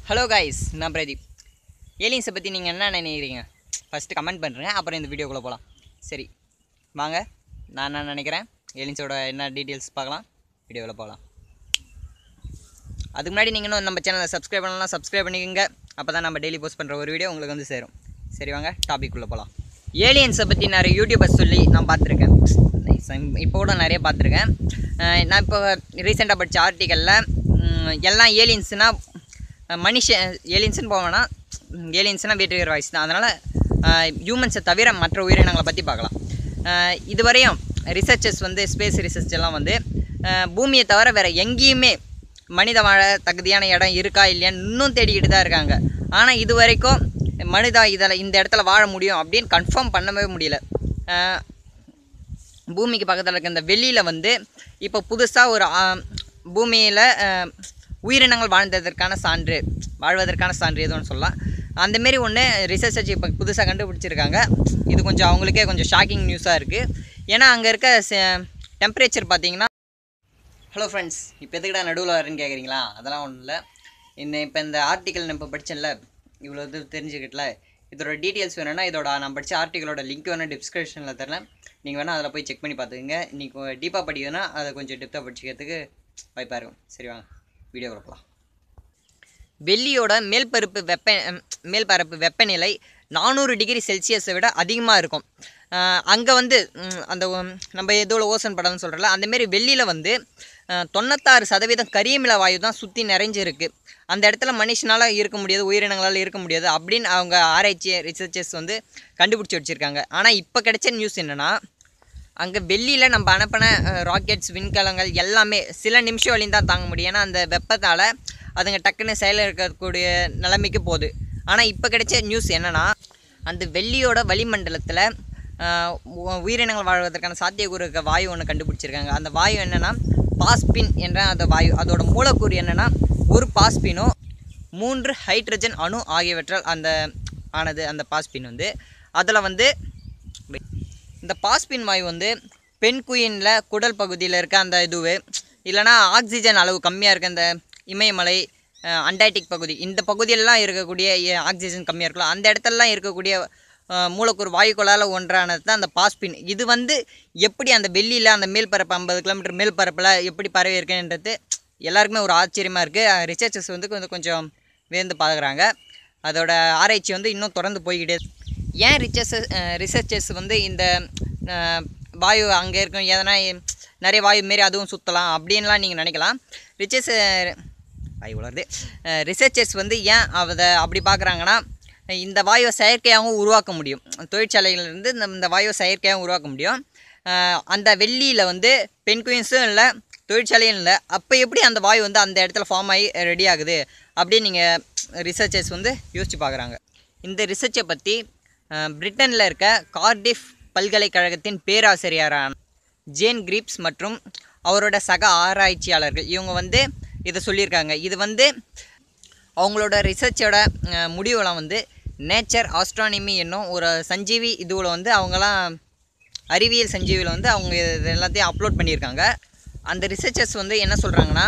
Hello guys நான் பிரதீப் ஏலியன்ஸை பற்றி நீங்கள் என்ன நினைக்கிறீங்க ஃபஸ்ட்டு கமெண்ட் பண்ணுறேன் அப்புறம் இந்த வீடியோக்குள்ளே போகலாம் சரி வாங்க நான் என்ன நினைக்கிறேன் ஏலியன்ஸோட என்ன டீட்டெயில்ஸ் பார்க்கலாம் வீடியோவில் போகலாம் அதுக்கு முன்னாடி நீங்கள் இன்னும் நம்ம சேனலை சப்ஸ்கிரைப் பண்ணலாம் சப்ஸ்கிரைப் பண்ணிக்கோங்க அப்போ தான் நம்ம டெய்லி போஸ்ட் பண்ணுற ஒரு வீடியோ உங்களுக்கு வந்து சேரும் சரி வாங்க டாபிக் உள்ள போகலாம் ஏலியன்ஸை பற்றி நிறைய யூடியூபர்ஸ் சொல்லி நான் பார்த்துருக்கேன் இப்போ கூட நிறைய பார்த்துருக்கேன் அஹ் நான் இப்போ ரீசெண்டாக படித்த ஆர்டிக்கலில் எல்லாம் ஏலியன்ஸ்னால் மனுஷன் ஏலியன்ஸ்னு போவேன்னா ஏலியன்ஸ்னால் வேற்றுகிற வாய்ஸ் தான் அதனால் ஹியூமன்ஸை தவிர மற்ற உயிரினங்களை பற்றி பார்க்கலாம் அஹ் இதுவரையும் ரிசர்ச்சர்ஸ் வந்து ஸ்பேஸ் ரிசர்ச் எல்லாம் வந்து அஹ் பூமியை தவிர வேறு எங்கேயுமே மனித வாழ தகுதியான இடம் இருக்கா இல்லையான்னு இன்னும் தேடிக்கிட்டு தான் இருக்காங்க ஆனால் இது வரைக்கும் மனிதா இதில் இந்த இடத்துல வாழ முடியும் அப்படின்னு கன்ஃபார்ம் பண்ணவே முடியல அஹ் பூமிக்கு பக்கத்தில் இருக்க இந்த வெளியில் வந்து இப்போ புதுசாக ஒரு பூமியில் உயிரினங்கள் வாழ்ந்ததற்கான சான்று வாழ்வதற்கான சான்று எதுவும் சொல்லலாம் அந்தமாரி ஒன்று ரிசர்ச் இப்போ புதுசாக கண்டுபிடிச்சிருக்காங்க இது கொஞ்சம் அவங்களுக்கே கொஞ்சம் ஷாக்கிங் நியூஸாக இருக்குது ஏன்னா அங்கே இருக்க டெம்பரேச்சர் பார்த்தீங்கன்னா ஹலோ ஃப்ரெண்ட்ஸ் இப்போ எதுக்குடா நடுவில் வரேன்னு கேட்குறீங்களா அதெல்லாம் ஒன்றும் இல்லை இந்த இப்போ இந்த ஆர்டிக்கல் நான் இப்போ படித்தேன்ல இவ்வளோ இது தெரிஞ்சுக்கிட்டல இதோட டீட்டெயில்ஸ் வேணும்னா இதோட நான் படித்த ஆர்டிக்கலோட லிங்க் வேணால் டிஸ்கிரிப்ஷனில் தரேன் நீங்கள் வேணால் அதில் போய் செக் பண்ணி பார்த்துக்கங்க நீங்கள் டீப்பாக படிக்கணும்னா அதை கொஞ்சம் டெப்த்தாக படிச்சுக்கிறதுக்கு வாய்ப்பாக இருக்கும் சரி வாங்க வீடியோ கொடுக்கலாம் வெள்ளியோட மேல்பரப்பு வெப்ப மேல்பரப்பு வெப்பநிலை நானூறு டிகிரி செல்சியஸை விட அதிகமாக இருக்கும் அங்கே வந்து ம், அந்த உம், நம்ம ஏதோ ஓசன் படம்னு சொல்கிறல அந்தமாரி வெள்ளியில் வந்து அஹ், தொண்ணூத்தாறு சதவீதம் கரியமில வாயு தான் சுற்றி நிறைஞ்சிருக்கு அந்த இடத்துல மனுஷனால் இருக்க முடியாது உயிரினங்களால் இருக்க முடியாது அப்படின்னு அவங்க ஆராய்ச்சி ரிசர்ச்சர்ஸ் வந்து கண்டுபிடிச்சி வச்சுருக்காங்க ஆனால் இப்போ கிடைச்ச நியூஸ் என்னென்னா அங்கே வெள்ளியில் நம்ம அனுப்பின ராக்கெட்ஸ் விண்கலங்கள் எல்லாமே சில நிமிஷம் வழியும் தான் தாங்க முடியும் ஏன்னா அந்த வெப்பத்தால் அதுங்க டக்குன்னு செயலில் இருக்கக்கூடிய நிலைமைக்கு போகுது ஆனால் இப்போ கிடைச்ச நியூஸ் என்னென்னா அந்த வெள்ளியோட வளிமண்டலத்தில் ஆஹ், உ- உயிரினங்கள் வாழ்வதற்கான சாத்தியக்கூறு இருக்க வாயு ஒன்று கண்டுபிடிச்சிருக்காங்க அந்த வாயு என்னென்னா பாஸ்பின் என்ற அந்த வாயு அதோட மூலக்கூறு என்னென்னா ஒரு பாஸ்பினோ மூன்று ஹைட்ரஜன் அணு ஆகியவற்றால் அந்த ஆனது அந்த பாஸ்பின் வந்து அதில் வந்து இந்த பாஸ்பின் வாயு வந்து பெண் குயினில் குடல் பகுதியில் இருக்க அந்த இதுவு இல்லைனா ஆக்சிஜன் அளவு கம்மியாக இருக்க இந்த இமயமலை அஹ், அண்டார்டிக் பகுதி இந்த பகுதியிலலாம் இருக்கக்கூடிய எ- ஆக்சிஜன் கம்மியாக இருக்கலாம் அந்த இடத்துலலாம் இருக்கக்கூடிய அஹ், மூலக்கூறு வாயுக்களால் ஒன்றானது தான் அந்த பாஸ்பின் இது வந்து எப்படி அந்த வெள்ளியில் அந்த மேல்பரப்பு ஐம்பது கிலோமீட்டர் மேல்பரப்பில் எப்படி பரவி இருக்குன்றது எல்லாருக்குமே ஒரு ஆச்சரியமாக இருக்குது ரிசர்ச்சர்ஸ் வந்து கொஞ்சம் கொஞ்சம் வேந்து பார்க்குறாங்க அதோட ஆராய்ச்சி வந்து இன்னும் தொடர்ந்து போய்கிட்டே இருக்கு. ஏன் ரிசர்ச்சஸ் ரிசர்ச்சர்ஸ் வந்து இந்த அஹ், வாயு அங்கே இருக்கும் எதனா நிறைய வாயு மாரி அதுவும் சுற்றலாம் அப்படின்லாம் நீங்கள் நினைக்கலாம் ரிச்சர்ஸ் வாயு வளருது ரிசர்ச்சர்ஸ் வந்து ஏன் அதை அப்படி பார்க்குறாங்கன்னா இந்த வாயுவை செயற்கையாகவும் உருவாக்க முடியும் தொழிற்சாலைகளிலிருந்து இந்த இந்த வாயுவை செயற்கையாகவும் உருவாக்க முடியும் அஹ், அந்த வெள்ளியில் வந்து பெண் குயின்ஸும் இல்லை தொழிற்சாலையும் இல்லை அப்போ எப்படி அந்த வாயு வந்து அந்த இடத்துல ஃபார்ம் ஆகி ரெடி ஆகுது அப்படின்னு நீங்கள் ரிசர்ச்சர்ஸ் வந்து யோசிச்சு பார்க்குறாங்க இந்த ரிசர்ச்சை பற்றி பிரிட்டனில் இருக்க கார்டிஃப் பல்கலைக்கழகத்தின் பேராசிரியரான ஜேன் கிரீப்ஸ் மற்றும் அவரோட சக ஆராய்ச்சியாளர்கள் இவங்க வந்து இதை சொல்லியிருக்காங்க இது வந்து அவங்களோட ரிசர்ச்சோட முடிவுலாம் வந்து நேச்சர் ஆஸ்ட்ரானமி என்னும் ஒரு சஞ்சீவி இதுவில் வந்து அவங்களாம் அறிவியல் சஞ்சீவியில் வந்து அவங்க இது எல்லாத்தையும் அப்லோட் பண்ணியிருக்காங்க அந்த ரிசர்ச்சர்ஸ் வந்து என்ன சொல்கிறாங்கன்னா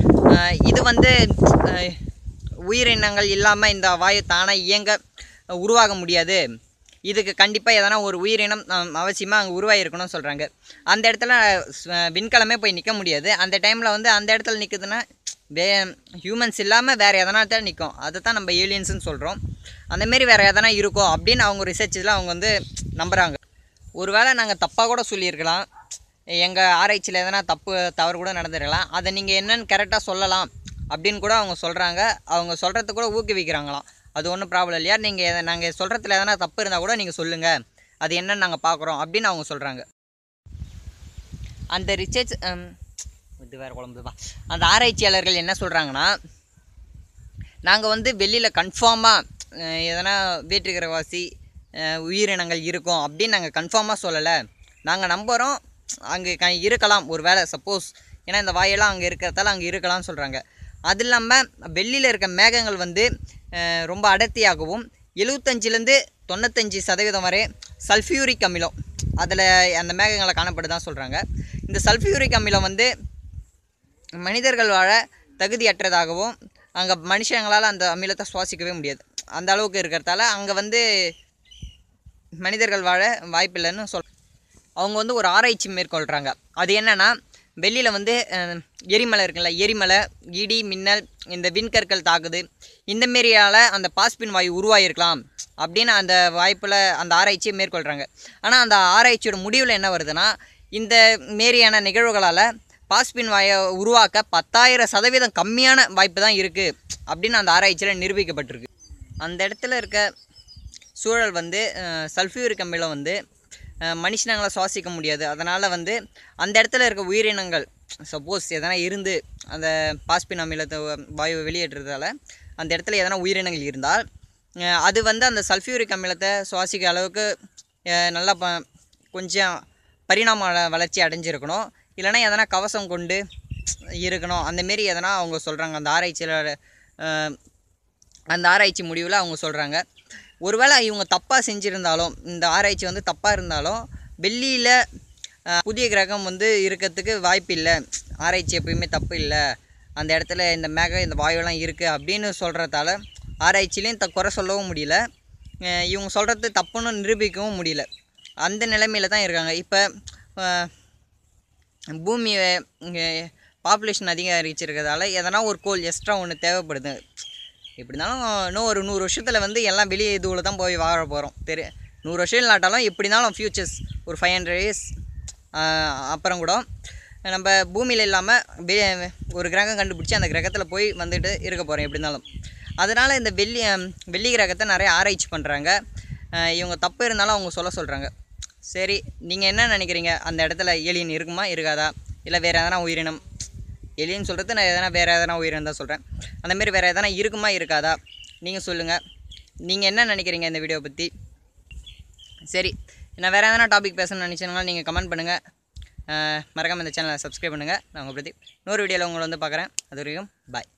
இது வந்து அஹ், உயிரினங்கள் இல்லாமல் இந்த வாயு தானாக இயங்க உருவாக முடியாது இதுக்கு கண்டிப்பாக எதனா ஒரு உயிரினம் அவசியமாக அங்கே உருவாகிருக்கணும்னு சொல்கிறாங்க அந்த இடத்துல அஹ், விண்கலமே போய் நிற்க முடியாது அந்த டைமில் வந்து அந்த இடத்துல நிற்குதுன்னா வே ஹியூமன்ஸ் இல்லாமல் வேறு எதனா இடத்துல நிற்கும் அதை தான் நம்ம ஏலியன்ஸ்னு சொல்கிறோம் அந்தமாரி வேறு எதனா இருக்கும் அப்படின்னு அவங்க ரிசர்ச்சில் அவங்க வந்து நம்புகிறாங்க ஒருவேளை நாங்கள் தப்பாக கூட சொல்லியிருக்கலாம் எங்கள் ஆராய்ச்சியில் எதனா தப்பு தவறு கூட நடந்திருக்கலாம் அதை நீங்கள் என்னன்னு கரெக்டாக சொல்லலாம் அப்படின்னு கூட அவங்க சொல்கிறாங்க அவங்க சொல்கிறது கூட ஊக்குவிக்கிறாங்களாம் அது ஒன்றும் ப்ராப்ளம் இல்லையா நீங்கள் நாங்கள் சொல்கிறதுல எதனா தப்பு இருந்தால் கூட நீங்கள் சொல்லுங்கள் அது என்னன்னு நாங்கள் பார்க்குறோம் அப்படின்னு அவங்க சொல்கிறாங்க அந்த ரிசர்ச் இது வேறு குழம்புதுப்பா அந்த ஆராய்ச்சியாளர்கள் என்ன சொல்கிறாங்கன்னா நாங்கள் வந்து வெளியில் கன்ஃபார்மாக எதனா வேற்றுக்கிரவாசி அஹ், உயிரினங்கள் இருக்கும் அப்படின்னு நாங்கள் கன்ஃபார்மாக சொல்லலை நாங்கள் நம்புகிறோம் அங்கே க இருக்கலாம் ஒரு வேளை சப்போஸ் ஏன்னா இந்த வாயெல்லாம் அங்கே இருக்கிறதால அங்கே இருக்கலாம்னு சொல்கிறாங்க அது இல்லாமல் வெளியில் இருக்க மேகங்கள் வந்து அஹ், ரொம்ப அடர்த்தியாகவும் எழுபத்தஞ்சிலேருந்து தொண்ணூத்தஞ்சு சதவீதம் வரை சல்ஃபியூரிக் அமிலம் அதில் அந்த மேகங்களை காணப்படுதான் சொல்கிறாங்க இந்த சல்ஃபியூரிக் அமிலம் வந்து மனிதர்கள் வாழ தகுதியற்றதாகவும் அங்கே மனுஷங்களால் அந்த அமிலத்தை சுவாசிக்கவே முடியாது அந்த அளவுக்கு இருக்கிறதால அங்கே வந்து மனிதர்கள் வாழ வாய்ப்பில்லைன்னு சொல் அவங்க வந்து ஒரு ஆராய்ச்சி மேற்கொள்கிறாங்க அது என்னன்னா வெளியில் வந்து அஹ், எரிமலை இருக்குல்ல எரிமலை இடி மின்னல் இந்த விண்கற்கள் தாக்குது இந்த மாரியால் அந்த பாஸ்பின் வாயு உருவாகிருக்கலாம் அப்படின்னு அந்த வாய்ப்பில் அந்த ஆராய்ச்சியை மேற்கொள்கிறாங்க ஆனால் அந்த ஆராய்ச்சியோட முடிவில் என்ன வருதுன்னா இந்த மாரியான நிகழ்வுகளால் பாஸ்பின் வாயை உருவாக்க பத்தாயிரம் சதவீதம் கம்மியான வாய்ப்பு தான் இருக்குது அப்படின்னு அந்த ஆராய்ச்சியில் நிரூபிக்கப்பட்டிருக்கு அந்த இடத்துல இருக்க சூழல் வந்து சல்ஃபியூரிக் அமிலம் வந்து அஹ், மனுஷனங்களை சுவாசிக்க முடியாது அதனால் வந்து அந்த இடத்துல இருக்க உயிரினங்கள் சப்போஸ் எதனா இருந்து அந்த பாஸ்பின் அமிலத்தை வாயுவை வெளியேற்றுறதால அந்த இடத்துல எதனா உயிரினங்கள் இருந்தால் அஹ், அது வந்து அந்த சல்ஃபியூரிக் அமிலத்தை சுவாசிக்க அளவுக்கு அஹ், நல்லா ப கொஞ்சம் பரிணாம வள- வளர்ச்சி அடைஞ்சிருக்கணும் இல்லைன்னா எதனா கவசம் கொண்டு இருக்கணும் அந்தமாரி எதனா அவங்க சொல்கிறாங்க அந்த ஆராய்ச்சியில் அந்த ஆராய்ச்சி முடிவில் அவங்க சொல்கிறாங்க ஒருவேளை இவங்க தப்பாக செஞ்சுருந்தாலும் இந்த ஆராய்ச்சி வந்து தப்பாக இருந்தாலும் வெள்ளியில் புதிய கிரகம் வந்து இருக்கிறதுக்கு வாய்ப்பு இல்லை ஆராய்ச்சி எப்பயுமே தப்பு இல்லை அந்த இடத்துல இந்த மேகம் இந்த வாயுலாம் இருக்குது அப்படின்னு சொல்கிறதால ஆராய்ச்சிலையும் த குறை சொல்லவும் முடியல அஹ் இவங்க சொல்கிறது தப்புன்னு நிரூபிக்கவும் முடியல அந்த நிலைமையில தான் இருக்காங்க இப்போ பூமி இங்கே பாப்புலேஷன் அதிகரிச்சிருக்கிறதால எதனா ஒரு கோல் எக்ஸ்ட்ரா ஒன்று தேவைப்படுது எப்படி இருந்தாலும் இன்னும் ஒரு நூறு வருஷத்தில் வந்து எல்லாம் வெளியே இதுவில் தான் போய் வாழ போகிறோம் தெரி நூறு வருஷம் இல்லாட்டாலும் எப்படி இருந்தாலும் ஃப்யூச்சர்ஸ் ஒரு ஃபைவ் ஹண்ட்ரட் இயர்ஸ் அப்புறம் கூட நம்ம பூமியில் இல்லாமல் வெ ஒரு கிரகம் கண்டுபிடிச்சி அந்த கிரகத்தில் போய் வந்துட்டு இருக்க போகிறோம் எப்படி இருந்தாலும் அதனால் இந்த வெள்ளி அஹ், வெள்ளி கிரகத்தை நிறைய ஆராய்ச்சி பண்ணுறாங்க இவங்க தப்பு இருந்தாலும் அவங்க சொல்ல சொல்கிறாங்க சரி நீங்கள் என்ன நினைக்கிறீங்க அந்த இடத்துல ஏலியன் இருக்குமா இருக்காதா இல்லை வேறு எதனா உயிரினம் எலின்னு சொல்கிறது நான் எதனா வேறு எதனா உயிரினம் தான் சொல்கிறேன் அந்தமாரி வேறு எதனா இருக்குமா இருக்காதா நீங்கள் சொல்லுங்கள் நீங்கள் என்ன நினைக்கிறீங்க இந்த வீடியோ பற்றி சரி நான் வேறு எதனா டாபிக் பேசணும்னு நினச்சிங்கன்னா நீங்கள் கமெண்ட் பண்ணுங்கள் மறக்காமல் இந்த சேனலை சப்ஸ்கிரைப் பண்ணுங்கள் நான் உங்கள் பிரதீப் இன்னொரு வீடியோவில் உங்களை வந்து பார்க்குறேன் அது வரைக்கும் பாய்